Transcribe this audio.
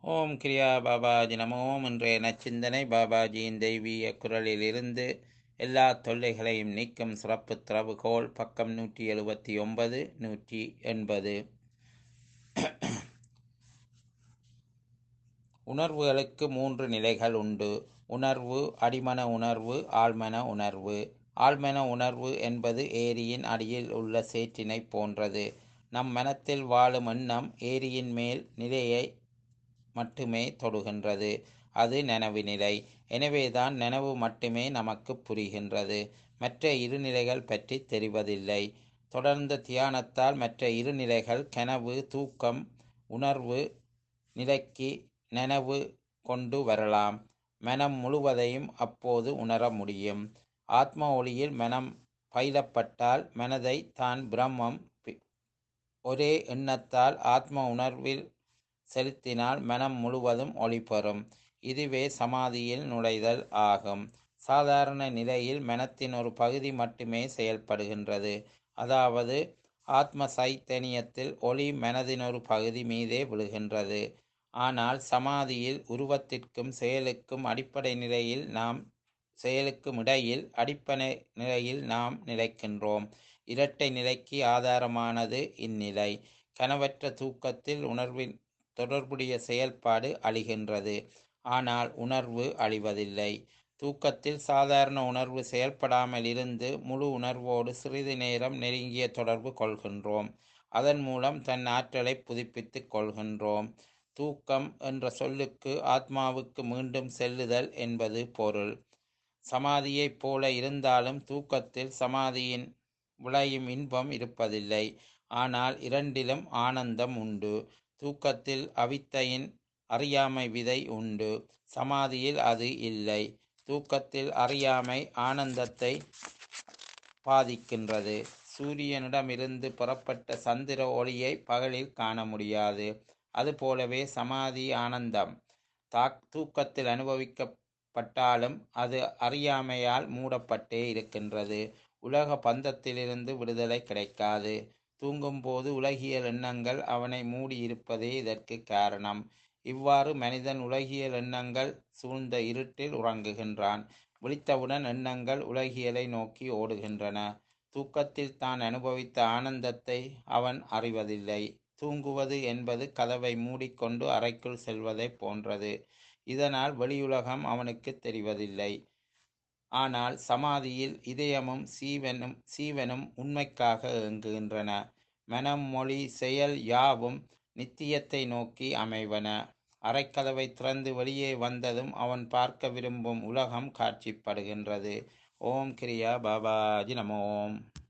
ஓம் கிரியா பாபாஜி நம ஓம் இன்றைய நச்சிந்தனை பாபாஜியின் தெய்வீக குரலிலிருந்து எல்லா தொல்லைகளையும் நீக்கும் சிறப்பு திறவுகோல் பக்கம் நூற்றி எழுபத்தி ஒன்பது நூற்றி எண்பது உணர்வுகளுக்கு மூன்று நிலைகள் உண்டு உணர்வு அடிமன உணர்வு ஆழ்மன உணர்வு ஆழ்மன உணர்வு என்பது ஏரியின் அடியில் உள்ள சேற்றினை போன்றது நம் மனத்தில் வாழும் எண்ணம் ஏரியின் மேல் நிலையை மட்டுமே தொடுகின்றது அது நனவு நிலை எனவேதான் நனவு மட்டுமே நமக்கு புரிகின்றது மற்ற இரு நிலைகள் பற்றி தெரிவதில்லை தொடர்ந்த தியானத்தால் மற்ற இரு நிலைகள் கனவு தூக்கம் உணர்வு நிலைக்கு நனவு கொண்டு வரலாம் மனம் முழுவதையும் அப்போது உணர முடியும் ஆத்ம ஒளியில் மனம் பயிலப்பட்டால் மனதை தான் பிரம்மம் ஒரே எண்ணத்தால் ஆத்ம உணர்வில் செலுத்தினால் மனம் முழுவதும் ஒளி பெறும் இதுவே சமாதியில் நுழைதல் ஆகும் சாதாரண நிலையில் மனத்தின் ஒரு பகுதி மட்டுமே செயல்படுகின்றது அதாவது ஆத்ம சைத்தன்யத்தில் ஒளி மனதின் ஒரு பகுதி மீதே விழுகின்றது ஆனால் சமாதியில் உருவத்திற்கும் செயலுக்கும் அடிப்படை நிலையில் நாம் செயலுக்கும் இடையில் அடிப்படை நிலையில் நாம் நிலைக்கின்றோம் இரட்டை நிலைக்கு ஆதாரமானது இந்நிலை கனவற்ற தூக்கத்தில் உணர்வின் தொடர்புடைய செயல்பாடு அழிகின்றது ஆனால் உணர்வு அழிவதில்லை தூக்கத்தில் சாதாரண உணர்வு செயல்படாமல் இருந்து முழு உணர்வோடு சிறிது நேரம் நெருங்கிய தொடர்பு கொள்கின்றோம் அதன் மூலம் தன் ஆற்றலை புதுப்பித்துக் கொள்கின்றோம் தூக்கம் என்ற சொல்லுக்கு ஆத்மாவுக்கு மீண்டும் செல்லுதல் என்பது பொருள் சமாதியைப் போல இருந்தாலும் தூக்கத்தில் சமாதியின் விளையும் இன்பம் இருப்பதில்லை ஆனால் இரண்டிலும் ஆனந்தம் உண்டு தூக்கத்தில் அவித்தையின் அறியாமை விதை உண்டு சமாதியில் அது இல்லை தூக்கத்தில் அறியாமை ஆனந்தத்தை பாதிக்கின்றது சூரியனிடமிருந்து புறப்பட்ட சந்திர ஒளியை பகலில் காண முடியாது அதுபோலவே சமாதி ஆனந்தம் தாக் தூக்கத்தில் அனுபவிக்கப்பட்டாலும் அது அறியாமையால் மூடப்பட்டே இருக்கின்றது உலக பந்தத்திலிருந்து விடுதலை கிடைக்காது தூங்கும்போது உலகியல் எண்ணங்கள் அவனை மூடியிருப்பதே இதற்கு காரணம் இவ்வாறு மனிதன் உலகியல் எண்ணங்கள் சூழ்ந்த இருட்டில் உறங்குகின்றான் விழித்தவுடன் எண்ணங்கள் உலகியலை நோக்கி ஓடுகின்றன தூக்கத்தில் தான் அனுபவித்த ஆனந்தத்தை அவன் அறிவதில்லை தூங்குவது என்பது கதவை மூடிக்கொண்டு அறைக்குள் செல்வதை போன்றது இதனால் வெளியுலகம் அவனுக்கு தெரிவதில்லை ஆனால் சமாதியில் இதயமும் சீவனும் சீவனும் உண்மைக்காக இயங்குகின்றன மனம் மொழி செயல் யாவும் நித்தியத்தை நோக்கி அமைவன அரைக்கதவை திறந்து வெளியே வந்ததும் அவன் பார்க்க விரும்பும் உலகம் காட்சிப்படுகின்றது ஓம் கிரியா பாபாஜி நமோம்